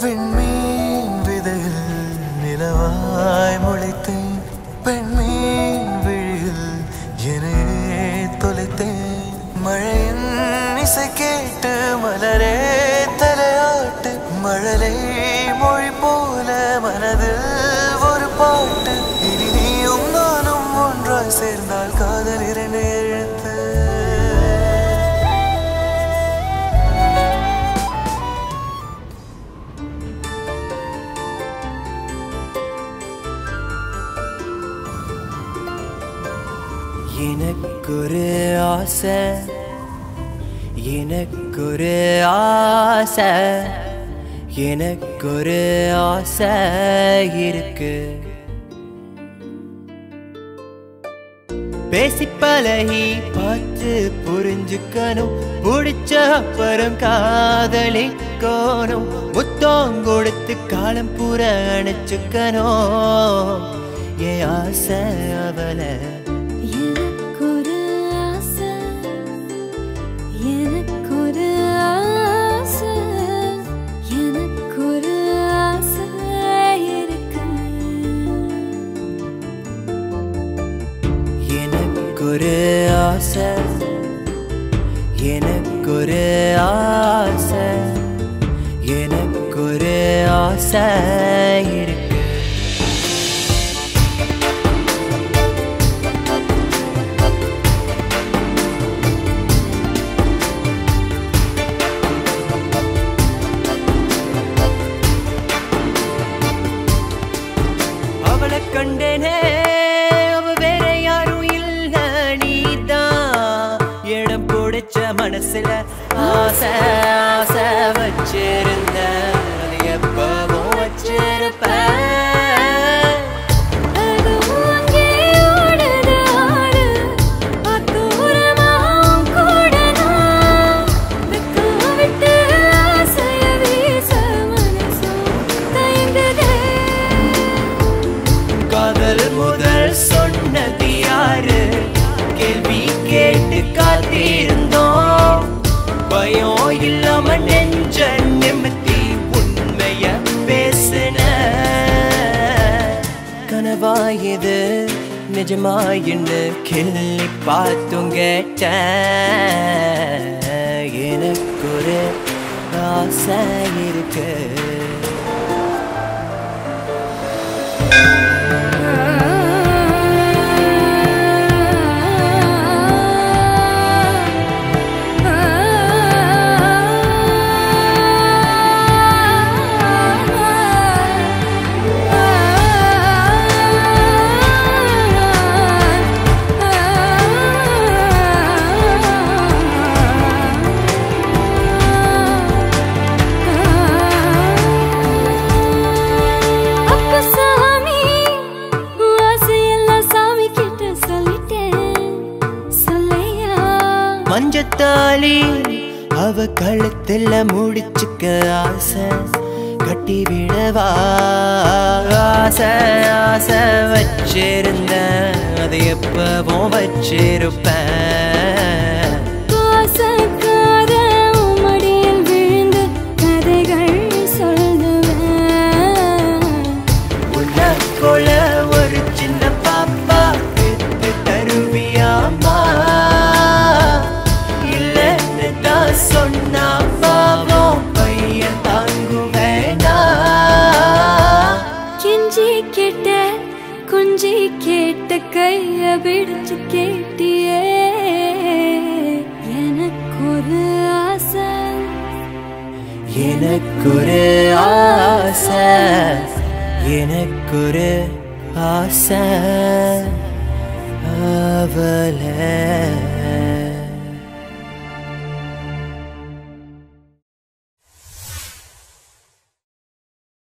விண்மீன் விதையில் நிலவாய் முளைத்தேன் பெண்மீன் விழியில் என்னையே தொலைத்தேன் மழையின் இசை கேட்டு மலரே தலையாட்டு மழலை மொழி போல மனதில் ஒரு பாட்டு இனி நீயும் நானும் ஒன்றாய் சேர்ந்தால் காதல் இரண்டு எழுத்து எனக்கொரு ஆசை எனக்கொரு ஆசை எனக்கொரு ஆசை இருக்கு பேசி பழகி பார்த்து புரிஞ்சுக்கணும் பிடிச்ச அப்புறம் காதலிக்கணும் முத்தம் கொடுத்து காலம் பூர அணைச்சுக்கணும் என் ஆசை அவளை எனக்கொரு ஆசை எனக்கொரு ஆசை எனக்கொரு ஆசை இருக்கு எனக்கொரு ஆசை எனக்கொரு ஆசை எனக்கொரு ஆசை இருக்கு அவளை கண்டேனே அவ வேற யாரும் இல்ல நீதான் இடம் பிடிச்ச மனசுல ஆசை ஆசை வச்சிருந்த அது எப்பவும் வச்சிருப்பேன் அதுவும் அங்கே ஓடுது ஆறு அத்தூரமாம் கூட நான் வெக்கம் விட்டு ஆசைய வீச மனசும் தயங்குதே காதல் முதல் சொன்னது யாரு கேள்வி கேட்டு காத்திருந்தோம் பயம் இல்லாம நெஞ்ச நிமித்தி உண்மைய பேசின கனவாயுது நிஜமாயின்னு கிள்ளி பார்த்தும் கேட்ட எனக்கு ஒரு ஆசை இருக்கு அப்ப சாமி உன் ஆசையெல்லாம் சாமி கிட்ட சொல்லிட்டேன் சொல்லையா மஞ்சத்தாளி அவ கழுத்துல முடிச்சுக்க ஆசை கட்டி விடவா ஆசை ஆசை வச்சிருந்த அது எப்பவும் வச்சிருப்பேன் பாசக்கார உன் மடியில் விழுந்து கதைகள் சொல்லுவேன் உள்ளக்குள்ள ஒரு சின்ன பாப்பா பெத்து தருவியாமா இல்லைன்னு தான் சொன்னா பாவம் பையன் தாங்குவேனா கெஞ்சி கேட்ட குஞ்சி கேட்ட கைய பிடிச்சு கேட்டியே எனக்கு ஒரு ஆசை எனக்கொரு ஆசை எனக்கொரு ஆசை அவளை